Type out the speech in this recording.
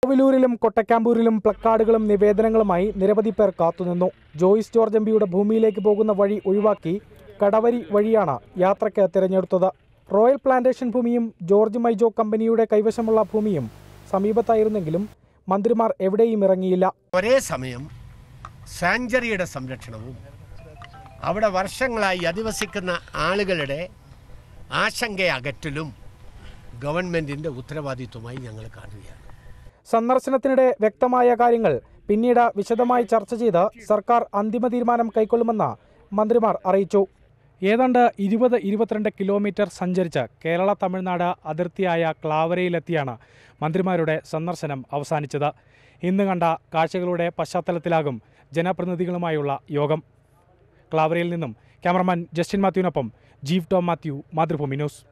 കോവിലൂരിലും കൊട്ടക്കാമ്പൂരിലും പ്ലക്കാർഡുകളും നിവേദനങ്ങളുമായി നിരവധി പേർ കാത്തുനിന്നു ജോയിസ് ജോർജ് എംപിയുടെ ഭൂമിയിലേക്ക് പോകുന്ന വഴി ഒഴിവാക്കി കടവരി വഴിയാണ് യാത്രയ്ക്ക് തിരഞ്ഞെടുത്തത് റോയൽ പ്ലാന്റേഷൻ ഭൂമിയും ജോർജ് മൈജോ കമ്പനിയുടെ കൈവശമുള്ള ഭൂമിയും സമീപത്തായിരുന്നെങ്കിലും മന്ത്രിമാർ എവിടെയും ഇറങ്ങിയില്ല ഒരേ സമയം സാഞ്ചുറിയുടെ സംരക്ഷണവും അവിടെ വർഷങ്ങളായി അധിവസിക്കുന്ന ആളുകളുടെ ആശങ്ക അകറ്റലും ഗവൺമെൻറ്റിൻ്റെ ഉത്തരവാദിത്വമായി ഞങ്ങൾ കാണുകയാണ് സന്ദർശനത്തിനിടെ വ്യക്തമായ കാര്യങ്ങൾ പിന്നീട് വിശദമായി ചർച്ച ചെയ്ത് സർക്കാർ അന്തിമ തീരുമാനം കൈക്കൊള്ളുമെന്ന് മന്ത്രിമാർ അറിയിച്ചു ഏതാണ്ട് ഇരുപത് ഇരുപത്തിരണ്ട് കിലോമീറ്റർ സഞ്ചരിച്ച് കേരള തമിഴ്നാട് അതിർത്തിയായ ക്ലാവരയിലെത്തിയാണ് മന്ത്രിമാരുടെ സന്ദർശനം അവസാനിച്ചത് ഇന്ന് കണ്ട കാഴ്ചകളുടെ പശ്ചാത്തലത്തിലാകും ജനപ്രതിനിധികളുമായുള്ള യോഗം ക്ലാവരയിൽ നിന്നും ക്യാമറമാൻ ജസ്റ്റിൻ മാത്യുവിനൊപ്പം Jeev Tom Mathew Mathrubhumi news